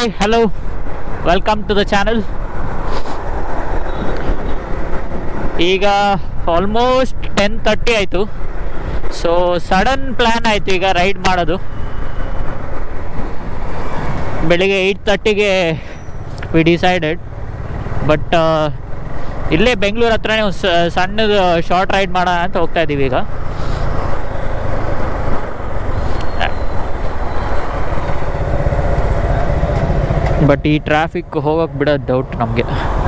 hello welcome to the channel ಈಗ almost ten thirty ಆಯಿತು so sudden plan ಆಯಿತು ಈಗ ರೈಡ್ ಮಾಡೋದು ಬೆಳಿಗ್ಗೆ ಏಯ್ಟ್ ತರ್ಟಿಗೆ ವಿ ಡಿಸೈಡೆಡ್ ಬಟ್ ಇಲ್ಲೇ ಬೆಂಗಳೂರು ಹತ್ರನೇ ಒಂದು ಸ- ಸಣ್ಣದು ಶಾರ್ಟ್ ರೈಡ್ ಮಾಡೋಣ ಅಂತ ಹೋಗ್ತಾ ಇದ್ದೀವಿ ಈಗ ಬಟ್ ಈ ಟ್ರಾಫಿಕ್ ಹೋಗೋಕೆ ಬಿಡೋದು ಡೌಟ್ ನಮಗೆ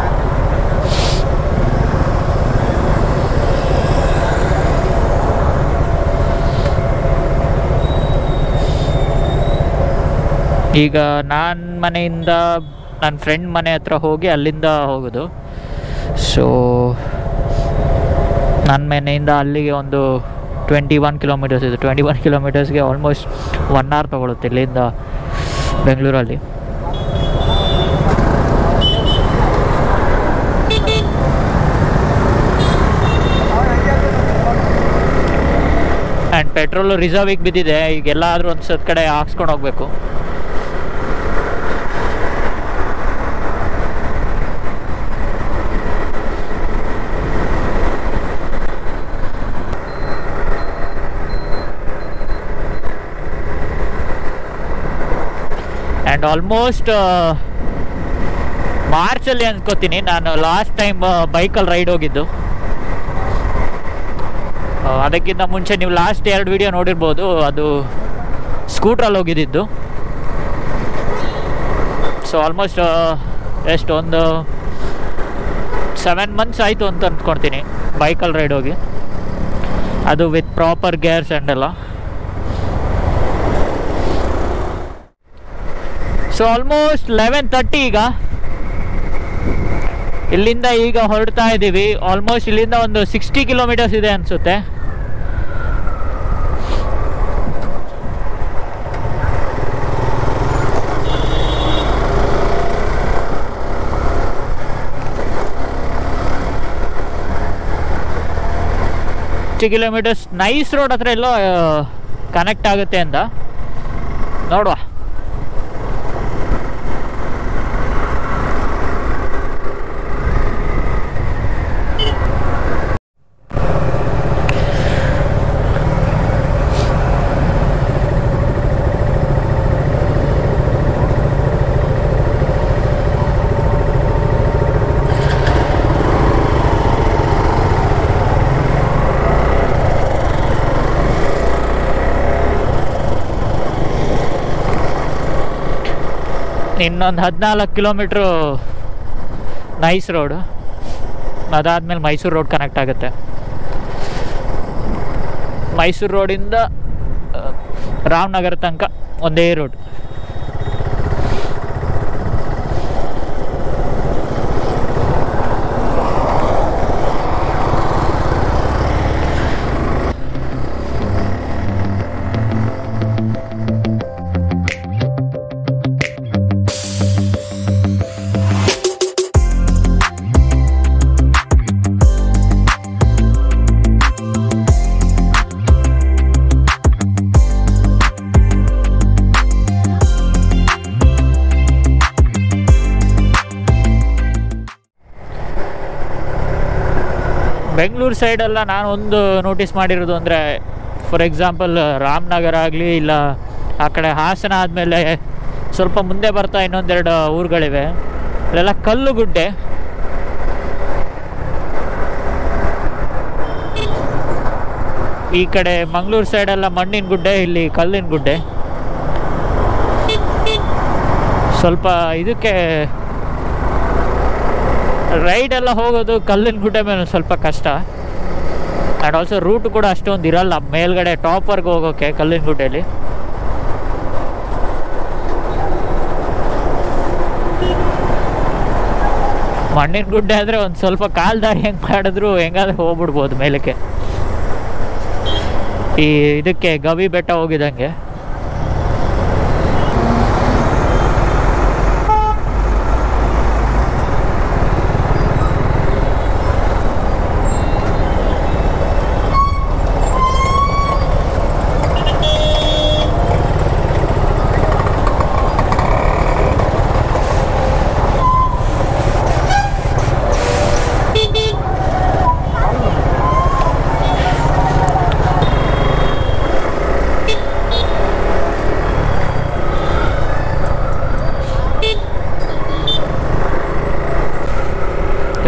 ಈಗ ನಾನು ಮನೆಯಿಂದ ನನ್ನ ಫ್ರೆಂಡ್ ಮನೆ ಹತ್ರ ಹೋಗಿ ಅಲ್ಲಿಂದ ಹೋಗೋದು ಸೊ ನನ್ನ ಮನೆಯಿಂದ ಅಲ್ಲಿಗೆ ಒಂದು ಟ್ವೆಂಟಿ ಒನ್ ಕಿಲೋಮೀಟರ್ಸ್ ಇದೆ ಟ್ವೆಂಟಿ ಒನ್ ಕಿಲೋಮೀಟರ್ಸ್ಗೆ ಆಲ್ಮೋಸ್ಟ್ ಒನ್ ಅವರ್ ತೊಗೊಳುತ್ತೆ ಇಲ್ಲಿಂದ ಬೆಂಗಳೂರಲ್ಲಿ ಆ್ಯಂಡ್ ಪೆಟ್ರೋಲು ರಿಸರ್ವಿಗೆ ಬಿದ್ದಿದೆ ಈಗ ಎಲ್ಲಾದರೂ ಒಂದು ಸತ್ ಕಡೆ ಹಾಕ್ಸ್ಕೊಂಡು ಹೋಗ್ಬೇಕು ಆ್ಯಂಡ್ ಆಲ್ಮೋಸ್ಟ್ ಮಾರ್ಚಲ್ಲಿ ಅನ್ಕೋತೀನಿ ನಾನು ಲಾಸ್ಟ್ ಟೈಮ್ ಬೈಕಲ್ಲಿ ರೈಡ್ ಹೋಗಿದ್ದು ಆ, ಅದಕ್ಕಿಂತ ಮುಂಚೆ ನೀವು ಲಾಸ್ಟ್ ಎರಡು ವಿಡಿಯೋ ನೋಡಿರ್ಬೋದು ಅದು ಸ್ಕೂಟ್ರಲ್ಲಿ ಹೋಗಿದ್ದಿದ್ದು ಸೊ ಆಲ್ಮೋಸ್ಟ್ ಎಷ್ಟು ಒಂದು ಸೆವೆನ್ ಮಂತ್ಸ್ ಆಯಿತು ಅಂತ ಅಂದ್ಕೊಳ್ತೀನಿ ಬೈಕಲ್ಲಿ ರೈಡ್ ಹೋಗಿ ಅದು ವಿತ್ ಪ್ರಾಪರ್ ಗೇರ್ಸ್ ಆ್ಯಂಡ್ ಎಲ್ಲ ಸೊ ಆಲ್ಮೋಸ್ಟ್ ಲೆವೆನ್ ತರ್ಟಿ ಈಗ ಇಲ್ಲಿಂದ ಈಗ ಹೊರಡ್ತಾ ಇದ್ದೀವಿ ಆಲ್ಮೋಸ್ಟ್ ಇಲ್ಲಿಂದ ಒಂದು ಸಿಕ್ಸ್ಟಿ ಕಿಲೋಮೀಟರ್ಸ್ ಇದೆ ಅನಿಸುತ್ತೆ ಸಿಕ್ಸ್ಟಿ ಕಿಲೋಮೀಟರ್ಸ್ ನೈಸ್ ರೋಡ್ ಹತ್ರ ಎಲ್ಲೋ ಕನೆಕ್ಟ್ ಆಗುತ್ತೆ ಅಂತ ನೋಡುವ ಇನ್ನೊಂದು ಹದಿನಾಲ್ಕು ಕಿಲೋಮೀಟ್ರು ನೈಸ್ ರೋಡು ಅದಾದಮೇಲೆ ಮೈಸೂರು ರೋಡ್ ಕನೆಕ್ಟ್ ಆಗುತ್ತೆ ಮೈಸೂರು ರೋಡಿಂದ ಆ, ರಾಮನಗರ ತನಕ ಒಂದೇ ರೋಡ್ ಬೆಂಗಳೂರು ಸೈಡೆಲ್ಲ ನಾನು ಒಂದು ನೋಟಿಸ್ ಮಾಡಿರೋದು ಅಂದರೆ ಫಾರ್ ಎಕ್ಸಾಂಪಲ್ ರಾಮನಗರ ಆಗಲಿ ಇಲ್ಲ ಆ ಕಡೆ ಹಾಸನ ಆದಮೇಲೆ ಸ್ವಲ್ಪ ಮುಂದೆ ಬರ್ತಾ ಇನ್ನೊಂದೆರಡು ಊರುಗಳಿವೆ ಅಲ್ಲೆಲ್ಲ ಕಲ್ಲು ಗುಡ್ಡೆ ಈ ಕಡೆ ಮಂಗಳೂರು ಸೈಡೆಲ್ಲ ಮಣ್ಣಿನ ಗುಡ್ಡೆ ಇಲ್ಲಿ ಕಲ್ಲಿನ ಗುಡ್ಡೆ ಸ್ವಲ್ಪ ಇದಕ್ಕೆ ರೈಡ್ ಎಲ್ಲ ಹೋಗೋದು ಕಲ್ಲಿನ ಗುಡ್ಡೆ ಮೇಲೆ ಒಂದ್ ಸ್ವಲ್ಪ ಕಷ್ಟ ಆ್ಯಂಡ್ ಆಲ್ಸೋ ರೂಟ್ ಕೂಡ ಅಷ್ಟೊಂದು ಇರಲ್ಲ ಮೇಲ್ಗಡೆ ಟಾಪರ್ಗೆ ಹೋಗೋಕ್ಕೆ ಕಲ್ಲಿನ ಗುಡ್ಡೆಯಲ್ಲಿ ಮಣ್ಣಿನ ಗುಡ್ಡೆ ಆದರೆ ಒಂದು ಸ್ವಲ್ಪ ಕಾಲ್ ದಾರಿ ಹೆಂಗೆ ಮಾಡಿದ್ರು ಹೆಂಗಾದ್ರೆ ಹೋಗ್ಬಿಡ್ಬೋದು ಮೇಲಕ್ಕೆ ಈ ಇದಕ್ಕೆ ಗವಿ ಬೆಟ್ಟ ಹೋಗಿದಂಗೆ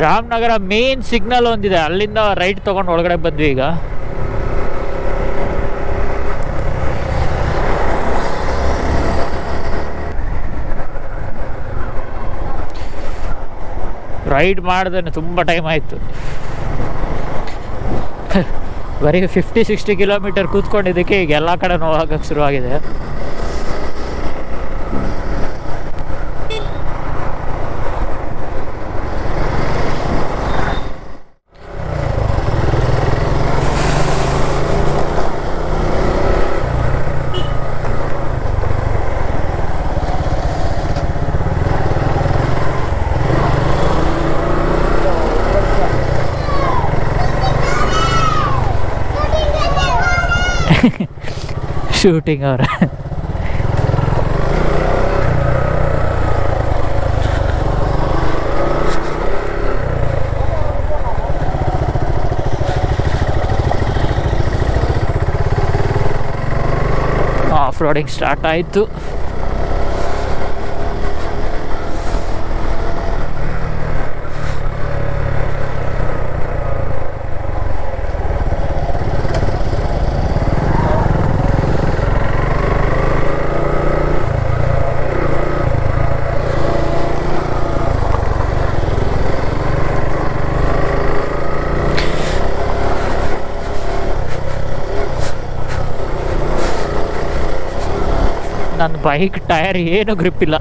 ರಾಮನಗರ ಮೇನ್ ಸಿಗ್ನಲ್ ಒಂದಿದೆ ಅಲ್ಲಿಂದ ರೈಟ್ ತೊಗೊಂಡು ಒಳಗಡೆ ಬಂದ್ವಿ ಈಗ ರೈಡ್ ಮಾಡ್ದೇನೆ ತುಂಬ ಟೈಮ್ ಆಯಿತು ಬರೀ ಫಿಫ್ಟಿ ಸಿಕ್ಸ್ಟಿ ಕಿಲೋಮೀಟರ್ ಕೂತ್ಕೊಂಡಿದ್ದಕ್ಕೆ ಈಗ ಎಲ್ಲ ಕಡೆ ನೋವಾಗಕ್ಕೆ ಶುರುವಾಗಿದೆ ಶೂಟಿಂಗ್ ಅವ್ರ ಆಫ್ ರೋಡಿಂಗ್ ಸ್ಟಾರ್ಟ್ ಆಯಿತು ನನ್ನ ಬೈಕ್ ಟೈರ್ ಏನು ಗ್ರಿಪ್ ಇಲ್ಲ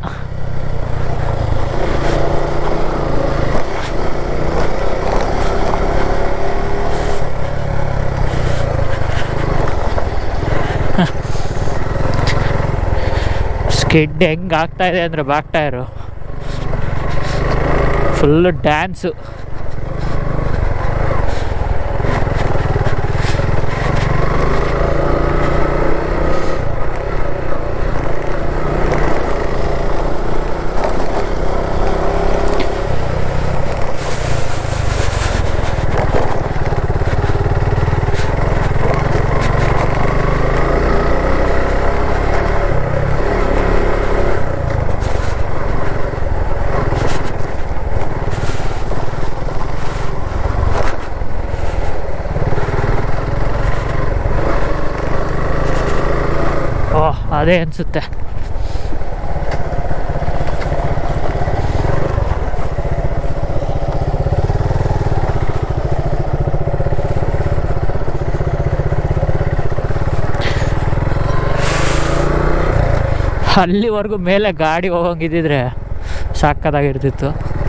ಸ್ಕಿಡ್ ಹೆಂಗ್ ಆಗ್ತಾ ಇದೆ ಅಂದರೆ ಬ್ಯಾಕ್ ಟೈರು ಫುಲ್ಲು ಡ್ಯಾನ್ಸು ಓಹ್ ಅದೇ ಅನಿಸುತ್ತೆ ಅಲ್ಲಿವರೆಗೂ ಮೇಲೆ ಗಾಡಿ ಹೋಗಂಗಿದ್ದಿದ್ರೆ ಸಾಕದಾಗಿರ್ತಿತ್ತು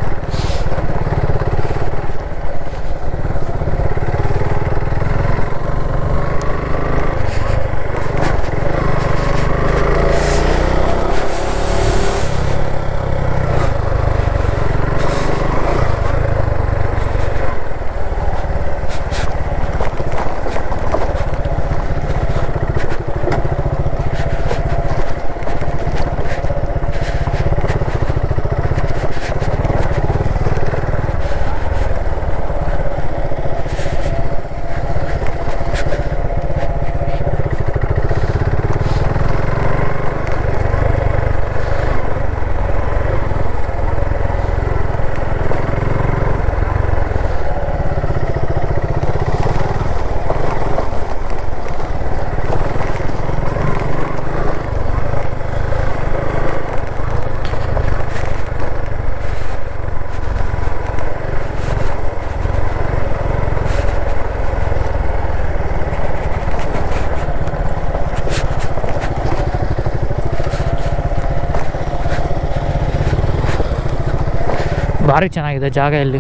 ಭಾರಿ ಚೆನ್ನಾಗಿದೆ ಜಾಗ ಇಲ್ಲಿ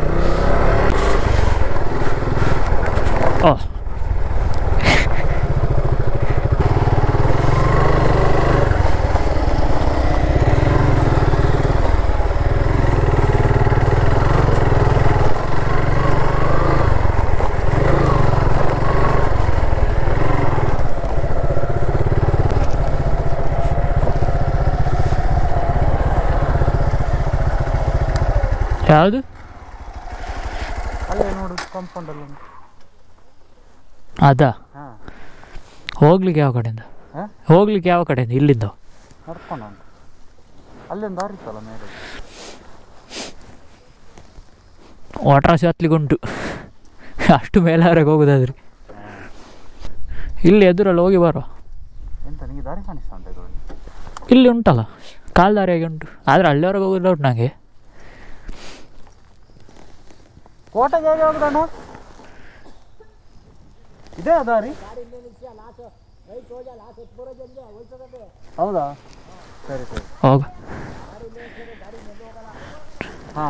ಓಹ್ ಯಾವುದು ಅಲ್ಲೇ ನೋಡು ಕಾಂಪೌಂಡ್ ಅಲ್ಲಿ ಉಂಟು ಅದಾ ಹಾಂ ಹೋಗ್ಲಿಕ್ಕೆ ಯಾವ ಕಡೆಯಿಂದ ಹಾಂ ಹೋಗ್ಲಿಕ್ಕೆ ಯಾವ ಕಡೆಯಿಂದ ಇಲ್ಲಿಂದ ನಡ್ಕೊಂಡು ಉಂಟು ಅಲ್ಲೊಂದು ದಾರಿ ಇತ್ತಲ್ಲ ಮೇಲೆ ವಾಟ್ರಾಸಿ ಹತ್ಲಿಗುಂಟು ಅಷ್ಟು ಮೇಲವರೆಗೆ ಹೋಗೋದಾದ್ರೆ ಇಲ್ಲಿ ಎದುರಲ್ಲಿ ಹೋಗಿ ಬರೋ ಎಂತ ನಿಮಗೆ ದಾರಿ ಕಾಣಿಸ್ತಾ ಉಂಟು ಇದರಲ್ಲಿ ಇಲ್ಲಿ ಉಂಟಲ್ಲ ಕಾಲ್ದಾರಿಯಾಗಿ ಉಂಟು ಆದರೆ ಅಲ್ಲಿವರೆಗೆ ಹೋಗೋದಿಲ್ಲ ಉಂಟು ನನಗೆ ಕೋಟೆಗೆ ಹೇಗೆ ಹೋಗುದಣ್ಣ ಇದೇ ದಾರಿ ಹೌದಾ ಸರಿ ಸರಿ ಹೋಗ ಹಾಂ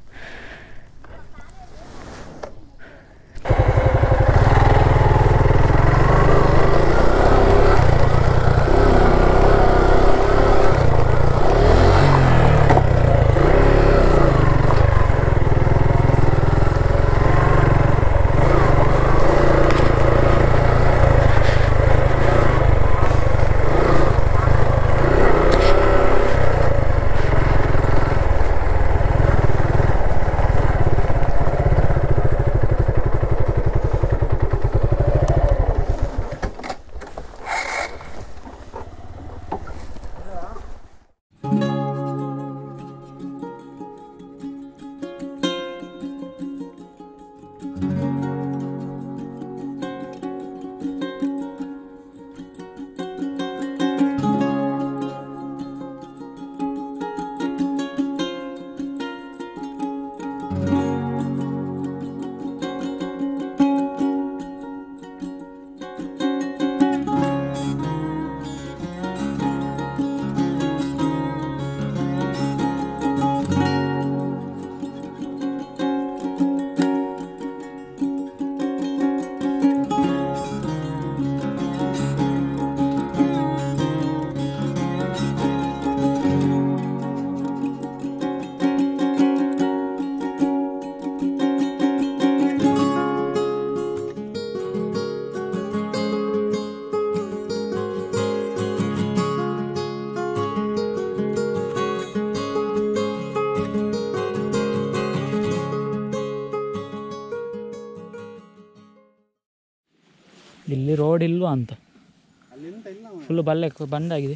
ಇಲ್ಲಿ ರೋಡ್ ಇಲ್ವಾ ಅಂತ ಅಲ್ಲಿಂದ ಇಲ್ಲ ಫುಲ್ ಬಲ್ಲೆ ಬಂದಾಗಿದೆ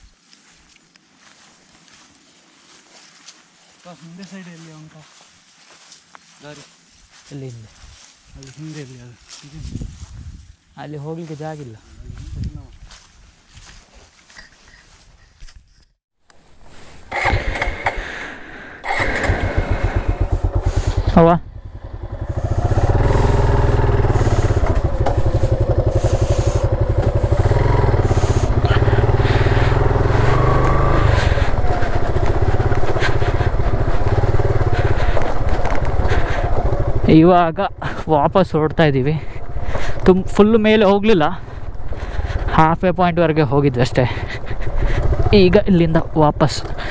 ಹಿಂದೆ ಸೈಡ್ ಎಲ್ಲಿ ಉಂಟಾ ದಾರಿ ಇಲ್ಲಿ ಹಿಂದೆ ಅಲ್ಲಿ ಹಿಂದೆ ಎಲ್ಲಿ ಅದು ಇದು ಅಲ್ಲಿ ಹೋಗ್ಲಿಕ್ಕೆ ಜಾಗ ಇಲ್ಲ ಅವ ಇವಾಗ ವಾಪಸ್ ಹೊರಡ್ತಾ ಇದ್ದೀವಿ ತುಂಬ ಫುಲ್ ಮೇಲೆ ಹೋಗಲಿಲ್ಲ ಹಾಫ್ ಎ ಪಾಯಿಂಟ್ವರೆಗೆ ಹೋಗಿದ್ವಿ ಅಷ್ಟೇ ಈಗ ಇಲ್ಲಿಂದ ವಾಪಸ್